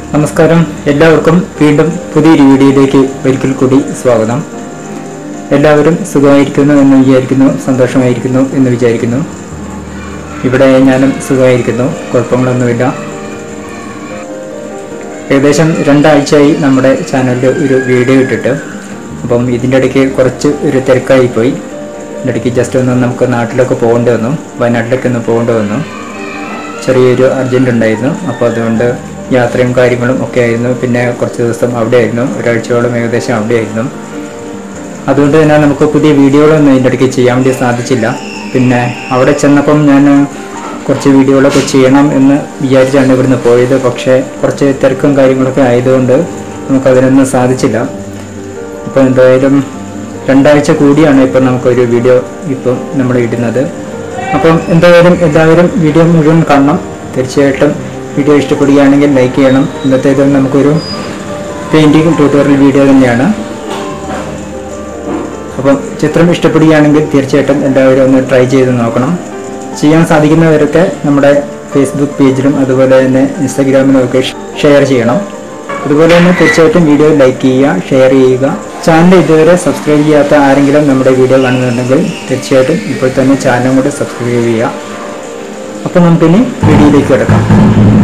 നമസ്കാരം എല്ലാവർക്കും വീണ്ടും പുതിയൊരു വീഡിയോയിലേക്ക് ഒരിക്കൽ കൂടി സ്വാഗതം എല്ലാവരും സുഖമായിരിക്കുന്നു എന്ന് വിചാരിക്കുന്നു സന്തോഷമായിരിക്കുന്നു എന്ന് വിചാരിക്കുന്നു ഇവിടെ ഞാനും സുഖമായിരിക്കുന്നു കുഴപ്പങ്ങളൊന്നുമില്ല ഏകദേശം രണ്ടാഴ്ചയായി നമ്മുടെ ചാനലിൽ ഒരു വീഡിയോ ഇട്ടിട്ട് അപ്പം ഇതിൻ്റെ ഇടയ്ക്ക് കുറച്ച് ഒരു തിരക്കായി പോയി ഇതിൻ്റെ ഇടയ്ക്ക് ജസ്റ്റ് ഒന്ന് നമുക്ക് നാട്ടിലൊക്കെ പോകേണ്ടി വന്നു വയനാട്ടിലേക്ക് ഒന്ന് പോകേണ്ടി വന്നു ചെറിയൊരു അർജൻറ്റ് ഉണ്ടായിരുന്നു അപ്പോൾ അതുകൊണ്ട് യാത്രയും കാര്യങ്ങളും ഒക്കെ ആയിരുന്നു പിന്നെ കുറച്ച് ദിവസം അവിടെ ആയിരുന്നു ഒരാഴ്ചയോളം ഏകദേശം അവിടെ ആയിരുന്നു അതുകൊണ്ട് തന്നെ നമുക്ക് പുതിയ വീഡിയോകളൊന്നും ഇതിൻ്റെ ഇടയ്ക്ക് ചെയ്യാൻ വേണ്ടി സാധിച്ചില്ല പിന്നെ അവിടെ ചെന്നപ്പം ഞാൻ കുറച്ച് വീഡിയോകളൊക്കെ ചെയ്യണം എന്ന് വിചാരിച്ചാണ് ഇവിടുന്ന് പോയത് പക്ഷേ കുറച്ച് തിരക്കും കാര്യങ്ങളൊക്കെ ആയതുകൊണ്ട് നമുക്കതിനൊന്നും സാധിച്ചില്ല അപ്പോൾ എന്തായാലും രണ്ടാഴ്ച കൂടിയാണ് ഇപ്പം നമുക്കൊരു വീഡിയോ ഇപ്പം നമ്മൾ ഇടുന്നത് അപ്പം എന്തായാലും എല്ലാവരും വീഡിയോ മുഴുവൻ കാണണം തീർച്ചയായിട്ടും വീഡിയോ ഇഷ്ടപ്പെടുകയാണെങ്കിൽ ലൈക്ക് ചെയ്യണം ഇന്നത്തേത് നമുക്കൊരു പെയിൻറ്റിങ് ട്യൂട്ടോറിയൽ വീഡിയോ തന്നെയാണ് അപ്പം ചിത്രം ഇഷ്ടപ്പെടുകയാണെങ്കിൽ തീർച്ചയായിട്ടും എല്ലാവരും ഒന്ന് ട്രൈ ചെയ്ത് നോക്കണം ചെയ്യാൻ സാധിക്കുന്നവരൊക്കെ നമ്മുടെ ഫേസ്ബുക്ക് പേജിലും അതുപോലെ തന്നെ ഇൻസ്റ്റാഗ്രാമിലും ഒക്കെ ഷെയർ ചെയ്യണം അതുപോലെ തന്നെ തീർച്ചയായിട്ടും വീഡിയോ ലൈക്ക് ചെയ്യുക ഷെയർ ചെയ്യുക ചാനൽ ഇതുവരെ സബ്സ്ക്രൈബ് ചെയ്യാത്ത ആരെങ്കിലും നമ്മുടെ വീഡിയോ കാണുന്നുണ്ടെങ്കിൽ തീർച്ചയായിട്ടും ഇപ്പോൾ തന്നെ ചാനലും കൂടെ സബ്സ്ക്രൈബ് ചെയ്യുക അപ്പോൾ നമുക്കിനി വീഡിയോയിലേക്ക് കിടക്കാം